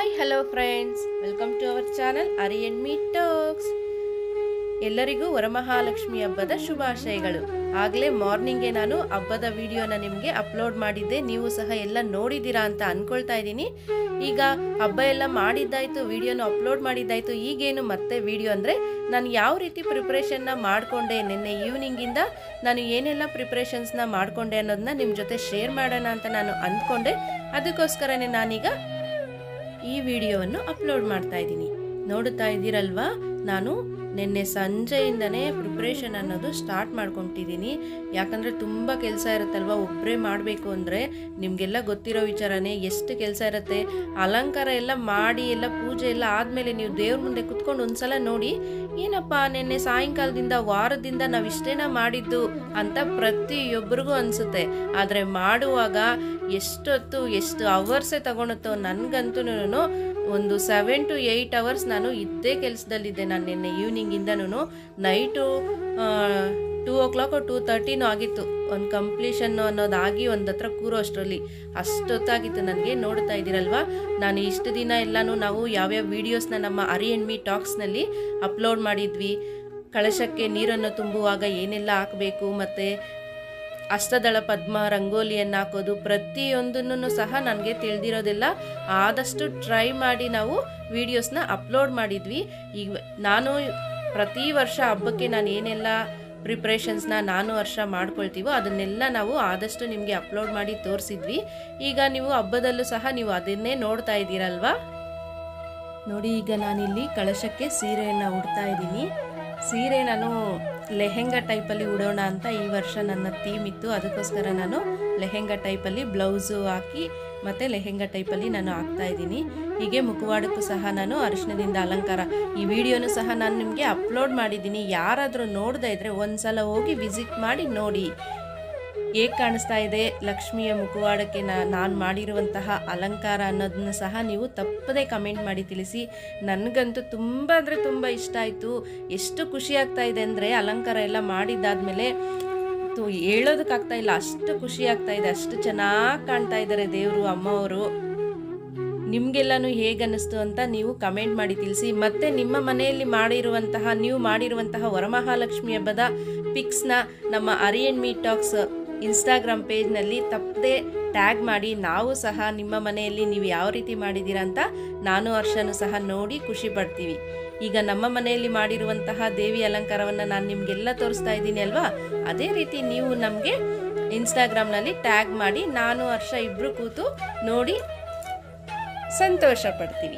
hi hello friends welcome to our channel Ari and me talks ಎಲ್ಲರಿಗೂ ವರಮಹಾಲಕ್ಷ್ಮಿ ಹಬ್ಬದ ಶುಭಾಶಯಗಳು ಆಗಲೇ ಮಾರ್ನಿಂಗ್ಗೆ ನಾನು ಹಬ್ಬದ ವಿಡಿಯೋನ ನಿಮಗೆ ಅಪ್ಲೋಡ್ ಮಾಡಿದ್ದೆ ನೀವು ಸಹ ಎಲ್ಲ ನೋಡಿದ್ದೀರಾ ಅಂತ ಅನ್ಕೊಳ್ತಾ ಇದ್ದೀನಿ ಈಗ ಹಬ್ಬ ಎಲ್ಲ ಮಾಡಿದ್ದಾಯ್ತು ವಿಡಿಯೋನ ಅಪ್ಲೋಡ್ ಮಾಡಿದ್ದಾಯ್ತು ಈಗೇನು ಮತ್ತೆ ವಿಡಿಯೋ ಅಂದರೆ ನಾನು ಯಾವ ರೀತಿ ಪ್ರಿಪ್ರೇಷನ್ನ ಮಾಡಿಕೊಂಡೆ ನಿನ್ನೆ ಈವ್ನಿಂಗಿಂದ ನಾನು ಏನೆಲ್ಲ ಪ್ರಿಪ್ರೇಷನ್ಸ್ನ ಮಾಡಿಕೊಂಡೆ ಅನ್ನೋದನ್ನ ನಿಮ್ಮ ಜೊತೆ ಶೇರ್ ಮಾಡೋಣ ಅಂತ ನಾನು ಅಂದ್ಕೊಂಡೆ ಅದಕ್ಕೋಸ್ಕರನೇ ನಾನೀಗ ಈ ವಿಡಿಯೋವನ್ನು ಅಪ್ಲೋಡ್ ಮಾಡ್ತಾ ಇದ್ದೀನಿ ನೋಡುತ್ತಾ ಇದ್ದೀರಲ್ವಾ ನಾನು ನಿನ್ನೆ ಸಂಜೆಯಿಂದನೇ ಪ್ರಿಪ್ರೇಷನ್ ಅನ್ನೋದು ಸ್ಟಾರ್ಟ್ ಮಾಡ್ಕೊತಿದ್ದೀನಿ ಯಾಕಂದರೆ ತುಂಬ ಕೆಲಸ ಇರುತ್ತಲ್ವ ಒಬ್ಬರೇ ಮಾಡಬೇಕು ಅಂದರೆ ನಿಮಗೆಲ್ಲ ಗೊತ್ತಿರೋ ವಿಚಾರನೇ ಎಷ್ಟು ಕೆಲಸ ಇರುತ್ತೆ ಅಲಂಕಾರ ಎಲ್ಲ ಮಾಡಿ ಎಲ್ಲ ಪೂಜೆ ಎಲ್ಲ ಆದಮೇಲೆ ನೀವು ದೇವ್ರ ಮುಂದೆ ಕುತ್ಕೊಂಡು ಒಂದ್ಸಲ ನೋಡಿ ಏನಪ್ಪ ನಿನ್ನೆ ಸಾಯಂಕಾಲದಿಂದ ವಾರದಿಂದ ನಾವು ಇಷ್ಟೇನ ಮಾಡಿದ್ದು ಅಂತ ಪ್ರತಿಯೊಬ್ಬರಿಗೂ ಅನಿಸುತ್ತೆ ಆದರೆ ಮಾಡುವಾಗ ಎಷ್ಟೊತ್ತು ಎಷ್ಟು ಅವರ್ಸೇ ತಗೊಳುತ್ತೋ ನನಗಂತೂ ಒಂದು ಸೆವೆನ್ ಟು ಏಯ್ಟ್ ಅವರ್ಸ್ ನಾನು ಇದ್ದೇ ಕೆಲಸದಲ್ಲಿದ್ದೆ ನಾನು ನಿನ್ನೆ ಈವ್ನಿಂಗಿಂದನೂ night two o'clock two ತರ್ಟಿನೂ ಆಗಿತ್ತು ಒಂದು ಕಂಪ್ಲೀಷನ್ ಅನ್ನೋದಾಗಿ ಒಂದು ಹತ್ರ ಕೂರೋ ಅಷ್ಟರಲ್ಲಿ ಅಷ್ಟೊತ್ತಾಗಿತ್ತು ನನಗೆ ನೋಡ್ತಾ ಇದ್ದೀರಲ್ವಾ ನಾನು ಇಷ್ಟು ದಿನ ಎಲ್ಲನೂ ನಾವು ಯಾವ್ಯಾವ ವೀಡಿಯೋಸ್ನ ನಮ್ಮ ಅರಿ ಅಂಡ್ ಮೀ ಟಾಕ್ಸ್ನಲ್ಲಿ ಅಪ್ಲೋಡ್ ಮಾಡಿದ್ವಿ ಕಳಶಕ್ಕೆ ನೀರನ್ನು ತುಂಬುವಾಗ ಏನೆಲ್ಲ ಹಾಕಬೇಕು ಮತ್ತು ಅಷ್ಟದಳ ಪದ್ಮ ರಂಗೋಲಿಯನ್ನು ಹಾಕೋದು ಪ್ರತಿಯೊಂದನ್ನು ಸಹ ನನಗೆ ತಿಳಿದಿರೋದೆಲ್ಲ ಆದಷ್ಟು ಟ್ರೈ ಮಾಡಿ ನಾವು ವಿಡಿಯೋಸ್ನ ಅಪ್ಲೋಡ್ ಮಾಡಿದ್ವಿ ಈಗ ನಾನು ಪ್ರತಿ ವರ್ಷ ಹಬ್ಬಕ್ಕೆ ನಾನು ಏನೆಲ್ಲ ಪ್ರಿಪ್ರೇಷನ್ಸ್ನ ನಾನು ವರ್ಷ ಮಾಡ್ಕೊಳ್ತೀವೋ ಅದನ್ನೆಲ್ಲ ನಾವು ಆದಷ್ಟು ನಿಮಗೆ ಅಪ್ಲೋಡ್ ಮಾಡಿ ತೋರಿಸಿದ್ವಿ ಈಗ ನೀವು ಹಬ್ಬದಲ್ಲೂ ಸಹ ನೀವು ಅದನ್ನೇ ನೋಡ್ತಾ ಇದ್ದೀರಲ್ವಾ ನೋಡಿ ಈಗ ನಾನಿಲ್ಲಿ ಕಳಶಕ್ಕೆ ಸೀರೆಯನ್ನು ಉಡ್ತಾ ಇದ್ದೀನಿ ಸೀರೆ ನಾನು ಲೆಹೆಂಗಾ ಟೈಪಲ್ಲಿ ಉಡೋಣ ಅಂತ ಈ ವರ್ಷ ನನ್ನ ಥೀಮ್ ಇತ್ತು ಅದಕ್ಕೋಸ್ಕರ ನಾನು ಲೆಹೆಂಗಾ ಟೈಪಲ್ಲಿ ಬ್ಲೌಸು ಹಾಕಿ ಮತ್ತು ಲೆಹೆಂಗಾ ಟೈಪಲ್ಲಿ ನಾನು ಹಾಕ್ತಾ ಇದ್ದೀನಿ ಹೀಗೆ ಮುಖವಾಡಕ್ಕೂ ಸಹ ನಾನು ಅರಿಶಿಣದಿಂದ ಅಲಂಕಾರ ಈ ವಿಡಿಯೋನು ಸಹ ನಾನು ನಿಮಗೆ ಅಪ್ಲೋಡ್ ಮಾಡಿದ್ದೀನಿ ಯಾರಾದರೂ ನೋಡದೇ ಇದ್ದರೆ ಒಂದು ಹೋಗಿ ವಿಸಿಟ್ ಮಾಡಿ ನೋಡಿ ಹೇಗೆ ಕಾಣಿಸ್ತಾ ಇದೆ ಲಕ್ಷ್ಮಿಯ ಮುಖವಾಡಕ್ಕೆ ನಾನು ಮಾಡಿರುವಂತಹ ಅಲಂಕಾರ ಅನ್ನೋದನ್ನು ಸಹ ನೀವು ತಪ್ಪದೇ ಕಮೆಂಟ್ ಮಾಡಿ ತಿಳಿಸಿ ನನಗಂತೂ ತುಂಬ ಅಂದರೆ ತುಂಬ ಇಷ್ಟ ಆಯಿತು ಎಷ್ಟು ಖುಷಿ ಆಗ್ತಾ ಇದೆ ಅಂದರೆ ಅಲಂಕಾರ ಎಲ್ಲ ಮಾಡಿದ್ದಾದಮೇಲೆ ಹೇಳೋದಕ್ಕಾಗ್ತಾ ಇಲ್ಲ ಅಷ್ಟು ಖುಷಿ ಆಗ್ತಾ ಇದೆ ಅಷ್ಟು ಚೆನ್ನಾಗಿ ಕಾಣ್ತಾ ಇದ್ದಾರೆ ದೇವರು ಅಮ್ಮವರು ನಿಮಗೆಲ್ಲನೂ ಹೇಗೆ ಅನ್ನಿಸ್ತು ಅಂತ ನೀವು ಕಮೆಂಟ್ ಮಾಡಿ ತಿಳಿಸಿ ಮತ್ತು ನಿಮ್ಮ ಮನೆಯಲ್ಲಿ ಮಾಡಿರುವಂತಹ ನೀವು ಮಾಡಿರುವಂತಹ ವರಮಹಾಲಕ್ಷ್ಮಿ ಹಬ್ಬದ ಪಿಕ್ಸ್ನ ನಮ್ಮ Ari and me talks Instagram ಪೇಜ್ನಲ್ಲಿ ತಪ್ಪದೆ ಟ್ಯಾಗ್ ಮಾಡಿ ನಾವು ಸಹ ನಿಮ್ಮ ಮನೆಯಲ್ಲಿ ನೀವು ಯಾವ ರೀತಿ ಮಾಡಿದ್ದೀರಾ ಅಂತ ನಾನು ವರ್ಷನೂ ಸಹ ನೋಡಿ ಖುಷಿ ಪಡ್ತೀವಿ ಈಗ ನಮ್ಮ ಮನೆಯಲ್ಲಿ ಮಾಡಿರುವಂತಹ ದೇವಿ ಅಲಂಕಾರವನ್ನು ನಾನು ನಿಮಗೆಲ್ಲ ತೋರಿಸ್ತಾ ಇದ್ದೀನಿ ಅಲ್ವಾ ಅದೇ ರೀತಿ ನೀವು ನಮಗೆ ಇನ್ಸ್ಟಾಗ್ರಾಮ್ನಲ್ಲಿ ಟ್ಯಾಗ್ ಮಾಡಿ ನಾನು ವರ್ಷ ಇಬ್ಬರು ಕೂತು ನೋಡಿ ಸಂತೋಷ ಪಡ್ತೀವಿ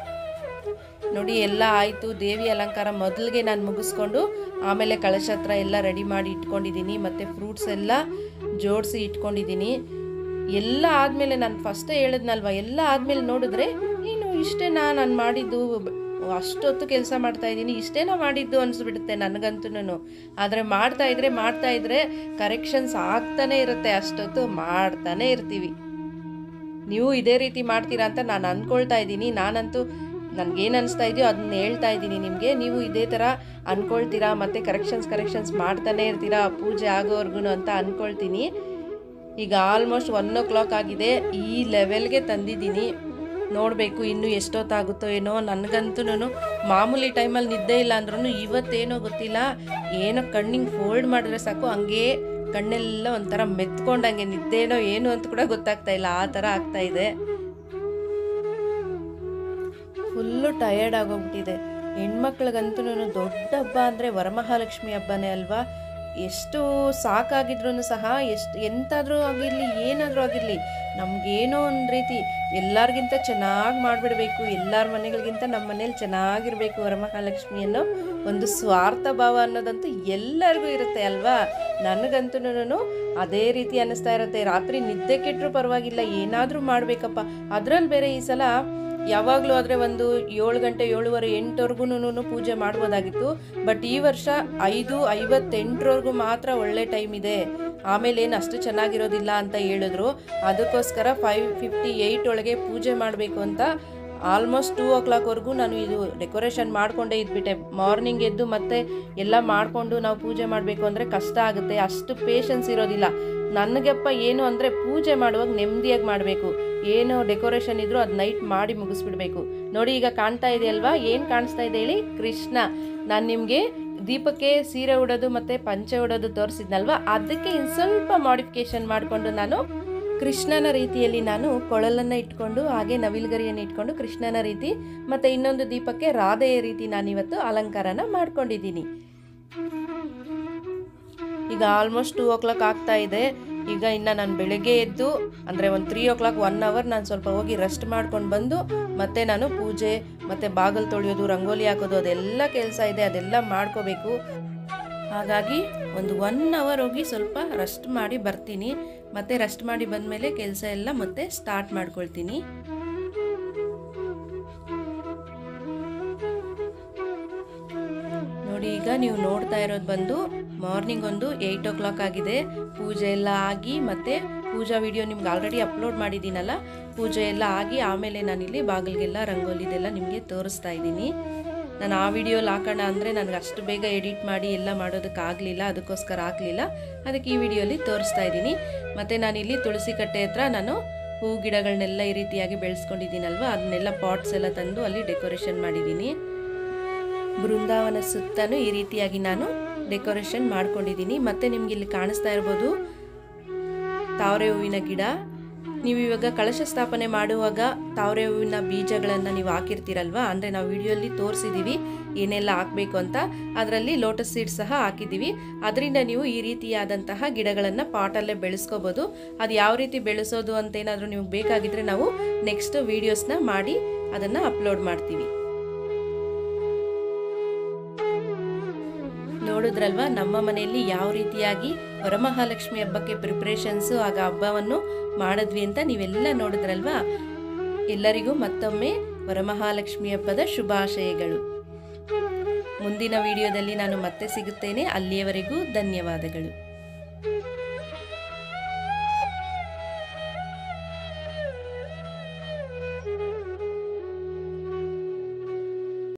ನೋಡಿ ಎಲ್ಲ ಆಯಿತು ದೇವಿ ಅಲಂಕಾರ ಮೊದಲಿಗೆ ನಾನು ಮುಗಿಸ್ಕೊಂಡು ಆಮೇಲೆ ಕಳಶ ಹತ್ರ ಎಲ್ಲ ರೆಡಿ ಮಾಡಿ ಇಟ್ಕೊಂಡಿದ್ದೀನಿ ಮತ್ತು ಫ್ರೂಟ್ಸ್ ಎಲ್ಲ ಜೋಡಿಸಿ ಇಟ್ಕೊಂಡಿದ್ದೀನಿ ಎಲ್ಲ ಆದಮೇಲೆ ನಾನು ಫಸ್ಟೇ ಹೇಳಿದ್ನಲ್ವ ಎಲ್ಲ ಆದಮೇಲೆ ನೋಡಿದ್ರೆ ಏನು ಇಷ್ಟೇನಾ ನಾನು ಮಾಡಿದ್ದು ಅಷ್ಟೊತ್ತು ಕೆಲಸ ಮಾಡ್ತಾ ಇದ್ದೀನಿ ಇಷ್ಟೇನಾ ಮಾಡಿದ್ದು ಅನಿಸ್ಬಿಡುತ್ತೆ ನನಗಂತೂ ಆದರೆ ಮಾಡ್ತಾ ಇದ್ರೆ ಮಾಡ್ತಾ ಇದ್ರೆ ಕರೆಕ್ಷನ್ಸ್ ಆಗ್ತಾನೆ ಇರುತ್ತೆ ಅಷ್ಟೊತ್ತು ಮಾಡ್ತಾನೆ ಇರ್ತೀವಿ ನೀವು ಇದೇ ರೀತಿ ಮಾಡ್ತೀರಾ ಅಂತ ನಾನು ಅಂದ್ಕೊಳ್ತಾ ಇದ್ದೀನಿ ನಾನಂತೂ ನನಗೇನು ಅನಿಸ್ತಾ ಇದೆಯೋ ಅದನ್ನ ಹೇಳ್ತಾ ಇದ್ದೀನಿ ನಿಮಗೆ ನೀವು ಇದೇ ಥರ ಅಂದ್ಕೊಳ್ತೀರಾ ಮತ್ತು ಕರೆಕ್ಷನ್ಸ್ ಕರೆಕ್ಷನ್ಸ್ ಮಾಡ್ತಾನೆ ಇರ್ತೀರಾ ಪೂಜೆ ಆಗೋವರೆಗೂ ಅಂತ ಅಂದ್ಕೊಳ್ತೀನಿ ಈಗ ಆಲ್ಮೋಸ್ಟ್ ಒನ್ ಓ ಕ್ಲಾಕ್ ಆಗಿದೆ ಈ ಲೆವೆಲ್ಗೆ ತಂದಿದ್ದೀನಿ ನೋಡಬೇಕು ಇನ್ನೂ ಎಷ್ಟೊತ್ತಾಗುತ್ತೋ ಏನೋ ನನಗಂತೂ ಮಾಮೂಲಿ ಟೈಮಲ್ಲಿ ನಿದ್ದೆ ಇಲ್ಲ ಅಂದ್ರೂ ಇವತ್ತೇನೋ ಗೊತ್ತಿಲ್ಲ ಏನೋ ಕಣ್ಣಿಗೆ ಫೋಲ್ಡ್ ಮಾಡಿದ್ರೆ ಸಾಕು ಹಂಗೇ ಕಣ್ಣೆಲ್ಲ ಒಂಥರ ಮೆತ್ಕೊಂಡಂಗೆ ನಿದ್ದೇನೋ ಏನು ಅಂತ ಕೂಡ ಗೊತ್ತಾಗ್ತಾ ಇಲ್ಲ ಆ ಥರ ಆಗ್ತಾ ಇದೆ ಫುಲ್ಲು ಟಯರ್ಡ್ ಆಗೋಗ್ಬಿಟ್ಟಿದೆ ಹೆಣ್ಮಕ್ಳಿಗಂತೂ ದೊಡ್ಡ ಹಬ್ಬ ಅಂದರೆ ವರಮಹಾಲಕ್ಷ್ಮಿ ಹಬ್ಬನೇ ಅಲ್ವಾ ಎಷ್ಟು ಸಾಕಾಗಿದ್ರು ಸಹ ಎಷ್ಟು ಎಂತಾದರೂ ಆಗಿರಲಿ ಏನಾದರೂ ಆಗಿರಲಿ ನಮಗೇನೋ ಒಂದು ರೀತಿ ಎಲ್ಲರಿಗಿಂತ ಚೆನ್ನಾಗಿ ಮಾಡಿಬಿಡ್ಬೇಕು ಎಲ್ಲರ ಮನೆಗಳಿಗಿಂತ ನಮ್ಮ ಮನೇಲಿ ಚೆನ್ನಾಗಿರಬೇಕು ವರಮಹಾಲಕ್ಷ್ಮಿ ಅನ್ನೋ ಒಂದು ಸ್ವಾರ್ಥ ಭಾವ ಅನ್ನೋದಂತೂ ಎಲ್ಲರಿಗೂ ಇರುತ್ತೆ ಅಲ್ವಾ ನನಗಂತೂ ಅದೇ ರೀತಿ ಅನ್ನಿಸ್ತಾ ಇರುತ್ತೆ ರಾತ್ರಿ ನಿದ್ದೆ ಕೆಟ್ಟರು ಪರವಾಗಿಲ್ಲ ಏನಾದರೂ ಮಾಡಬೇಕಪ್ಪ ಅದರಲ್ಲಿ ಬೇರೆ ಈ ಸಲ ಯಾವಾಗಲೂ ಆದರೆ ಒಂದು ಏಳು ಗಂಟೆ ಏಳುವರೆ ಎಂಟವರೆಗೂ ಪೂಜೆ ಮಾಡ್ಬೋದಾಗಿತ್ತು ಬಟ್ ಈ ವರ್ಷ ಐದು ಐವತ್ತೆಂಟರವರೆಗೂ ಮಾತ್ರ ಒಳ್ಳೆ ಟೈಮ್ ಇದೆ ಆಮೇಲೆ ಏನು ಅಷ್ಟು ಚೆನ್ನಾಗಿರೋದಿಲ್ಲ ಅಂತ ಹೇಳಿದ್ರು ಅದಕ್ಕೋಸ್ಕರ ಫೈವ್ ಫಿಫ್ಟಿ ಏಯ್ಟ್ ಒಳಗೆ ಪೂಜೆ ಮಾಡಬೇಕು ಅಂತ ಆಲ್ಮೋಸ್ಟ್ ಟೂ ಓ ಕ್ಲಾಕ್ವರೆಗೂ ನಾನು ಇದು ಡೆಕೋರೇಷನ್ ಮಾಡಿಕೊಂಡೇ ಇದ್ಬಿಟ್ಟೆ ಮಾರ್ನಿಂಗ್ ಎದ್ದು ಮತ್ತೆ ಎಲ್ಲ ಮಾಡಿಕೊಂಡು ನಾವು ಪೂಜೆ ಮಾಡಬೇಕು ಅಂದರೆ ಕಷ್ಟ ಆಗುತ್ತೆ ಅಷ್ಟು ಪೇಷನ್ಸ್ ಇರೋದಿಲ್ಲ ನನಗಪ್ಪ ಏನು ಅಂದರೆ ಪೂಜೆ ಮಾಡುವಾಗ ನೆಮ್ಮದಿಯಾಗಿ ಮಾಡಬೇಕು ಏನು ಡೆಕೋರೇಷನ್ ಇದ್ರೂ ಅದು ನೈಟ್ ಮಾಡಿ ಮುಗಿಸ್ಬಿಡ್ಬೇಕು ನೋಡಿ ಈಗ ಕಾಣ್ತಾ ಇದೆ ಅಲ್ವಾ ಏನು ಕಾಣಿಸ್ತಾ ಇದೆ ಹೇಳಿ ಕೃಷ್ಣ ನಾನು ನಿಮಗೆ ದೀಪಕ್ಕೆ ಸೀರೆ ಉಡೋದು ಮತ್ತು ಪಂಚೆ ಉಡೋದು ತೋರಿಸಿದ್ನಲ್ವಾ ಅದಕ್ಕೆ ಇನ್ನು ಸ್ವಲ್ಪ ಮಾಡಿಫಿಕೇಶನ್ ಮಾಡಿಕೊಂಡು ನಾನು ಕೃಷ್ಣನ ರೀತಿಯಲ್ಲಿ ನಾನು ಕೊಳಲನ್ನು ಇಟ್ಕೊಂಡು ಹಾಗೆ ನವಿಲುಗರಿಯನ್ನು ಇಟ್ಕೊಂಡು ಕೃಷ್ಣನ ರೀತಿ ಮತ್ತು ಇನ್ನೊಂದು ದೀಪಕ್ಕೆ ರಾಧೆಯ ರೀತಿ ನಾನಿವತ್ತು ಅಲಂಕಾರನ ಮಾಡ್ಕೊಂಡಿದ್ದೀನಿ ಈಗ ಆಲ್ಮೋಸ್ಟ್ ಟೂ ಓ ಕ್ಲಾಕ್ ಆಗ್ತಾ ಇದೆ ಈಗ ಇನ್ನು ನಾನು ಬೆಳಗ್ಗೆ ಎದ್ದು ಅಂದರೆ ಒಂದು three o'clock one hour ನಾನು ಸ್ವಲ್ಪ ಹೋಗಿ ರೆಸ್ಟ್ ಮಾಡ್ಕೊಂಡು ಬಂದು ಮತ್ತೆ ನಾನು ಪೂಜೆ ಮತ್ತು ಬಾಗಿಲು ತೊಳೆಯೋದು ರಂಗೋಲಿ ಹಾಕೋದು ಅದೆಲ್ಲ ಕೆಲಸ ಇದೆ ಅದೆಲ್ಲ ಮಾಡ್ಕೋಬೇಕು ಹಾಗಾಗಿ ಒಂದು ಒನ್ ಅವರ್ ಹೋಗಿ ಸ್ವಲ್ಪ ರೆಸ್ಟ್ ಮಾಡಿ ಬರ್ತೀನಿ ಮತ್ತೆ ರೆಸ್ಟ್ ಮಾಡಿ ಬಂದಮೇಲೆ ಕೆಲಸ ಎಲ್ಲ ಮತ್ತೆ ಸ್ಟಾರ್ಟ್ ಮಾಡ್ಕೊಳ್ತೀನಿ ನೋಡಿ ಈಗ ನೀವು ನೋಡ್ತಾ ಇರೋದು ಬಂದು ಮಾರ್ನಿಂಗ್ ಒಂದು ಏಯ್ಟ್ ಓ ಕ್ಲಾಕ್ ಆಗಿದೆ ಪೂಜೆ ಎಲ್ಲ ಆಗಿ ಮತ್ತೆ ಪೂಜಾ ವಿಡಿಯೋ ನಿಮ್ಗೆ ಆಲ್ರೆಡಿ ಅಪ್ಲೋಡ್ ಮಾಡಿದ್ದೀನಲ್ಲ ಪೂಜೆ ಎಲ್ಲ ಆಗಿ ಆಮೇಲೆ ನಾನಿಲ್ಲಿ ಬಾಗಿಲಿಗೆಲ್ಲ ರಂಗೋಲಿದೆಲ್ಲ ನಿಮಗೆ ತೋರಿಸ್ತಾ ಇದ್ದೀನಿ ನಾನು ಆ ವಿಡಿಯೋಲಿ ಹಾಕೋಣ ಅಂದರೆ ನನಗೆ ಅಷ್ಟು ಬೇಗ ಎಡಿಟ್ ಮಾಡಿ ಎಲ್ಲ ಮಾಡೋದಕ್ಕಾಗಲಿಲ್ಲ ಅದಕ್ಕೋಸ್ಕರ ಹಾಕಲಿಲ್ಲ ಅದಕ್ಕೆ ಈ ವಿಡಿಯೋಲಿ ತೋರಿಸ್ತಾ ಇದ್ದೀನಿ ಮತ್ತು ನಾನಿಲ್ಲಿ ತುಳಸಿ ಕಟ್ಟೆ ಹತ್ರ ನಾನು ಹೂ ಗಿಡಗಳನ್ನೆಲ್ಲ ಈ ರೀತಿಯಾಗಿ ಬೆಳೆಸ್ಕೊಂಡಿದ್ದೀನಲ್ವ ಅದನ್ನೆಲ್ಲ ಪಾಟ್ಸ್ ಎಲ್ಲ ತಂದು ಅಲ್ಲಿ ಡೆಕೋರೇಷನ್ ಮಾಡಿದ್ದೀನಿ ಬೃಂದಾವನ ಸುತ್ತಲೂ ಈ ರೀತಿಯಾಗಿ ನಾನು ಡೆಕೋರೇಷನ್ ಮಾಡ್ಕೊಂಡಿದ್ದೀನಿ ಮತ್ತು ನಿಮ್ಗೆ ಇಲ್ಲಿ ಕಾಣಿಸ್ತಾ ಇರ್ಬೋದು ತಾವರೆ ಹೂವಿನ ಗಿಡ ನೀವು ಇವಾಗ ಕಳಶ ಸ್ಥಾಪನೆ ಮಾಡುವಾಗ ತಾವರೆ ಹೂವಿನ ಬೀಜಗಳನ್ನು ನೀವು ಹಾಕಿರ್ತೀರಲ್ವಾ ಅಂದರೆ ನಾವು ವಿಡಿಯೋಲಿ ತೋರಿಸಿದ್ದೀವಿ ಏನೆಲ್ಲ ಹಾಕಬೇಕು ಅಂತ ಅದರಲ್ಲಿ ಲೋಟಸ್ ಸೀಡ್ ಸಹ ಹಾಕಿದ್ದೀವಿ ಅದರಿಂದ ನೀವು ಈ ರೀತಿಯಾದಂತಹ ಗಿಡಗಳನ್ನು ಪಾಟಲ್ಲೇ ಬೆಳೆಸ್ಕೋಬೋದು ಅದು ಯಾವ ರೀತಿ ಬೆಳೆಸೋದು ಅಂತ ಏನಾದರೂ ನಿಮ್ಗೆ ಬೇಕಾಗಿದ್ದರೆ ನಾವು ನೆಕ್ಸ್ಟ್ ವೀಡಿಯೋಸ್ನ ಮಾಡಿ ಅದನ್ನು ಅಪ್ಲೋಡ್ ಮಾಡ್ತೀವಿ ನೋಡಿದ್ರಲ್ವಾ ನಮ್ಮ ಮನೆಯಲ್ಲಿ ಯಾವ ರೀತಿಯಾಗಿ ವರಮಹಾಲಕ್ಷ್ಮಿ ಹಬ್ಬಕ್ಕೆ ಪ್ರಿಪ್ರೇಷನ್ಸು ಆಗ ಹಬ್ಬವನ್ನು ಮಾಡಿದ್ವಿ ಅಂತ ನೀವೆಲ್ಲ ನೋಡಿದ್ರಲ್ವಾ ಎಲ್ಲರಿಗೂ ಮತ್ತೊಮ್ಮೆ ವರಮಹಾಲಕ್ಷ್ಮಿ ಹಬ್ಬದ ಶುಭಾಶಯಗಳು ಮುಂದಿನ ವಿಡಿಯೋದಲ್ಲಿ ನಾನು ಮತ್ತೆ ಸಿಗುತ್ತೇನೆ ಅಲ್ಲಿಯವರೆಗೂ ಧನ್ಯವಾದಗಳು